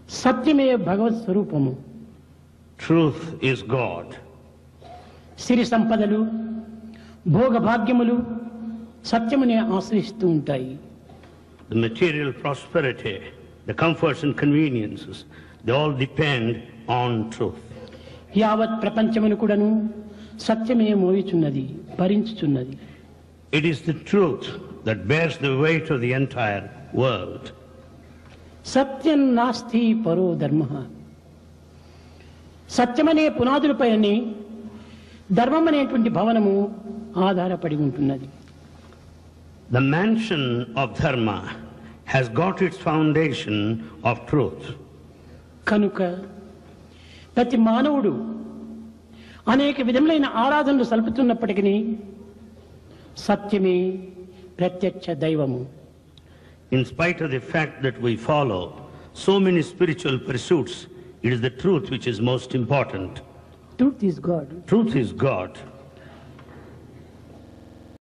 సత్యమే భగవత్ స్వరూపము Truth is God. సిరి సంపదలు భోగభాగ్యములు సత్యమునే ఆశ్రయిస్తూ ఉంటాయి The material prosperity, the comforts and conveniences, they all depend on truth. యావత్ ప్రపంచమును కూడాను సత్యమే మోయుచున్నది భరించుచున్నది It is the truth that bears the weight of the entire world. సత్యం నాస్తి పరో ధర్మ సత్యమనే పునాదులపైనే ధర్మం అనేటువంటి భవనము ఆధారపడి ఉంటున్నది The mansion of Dharma has got its foundation of truth. కనుక ప్రతి మానవుడు అనేక విధములైన ఆరాధనలు సలుపుతున్నప్పటికీ సత్యమే ప్రత్యక్ష దైవము In spite of the fact that we follow so many spiritual pursuits, it is the truth which is most important. Truth is God Truth is God.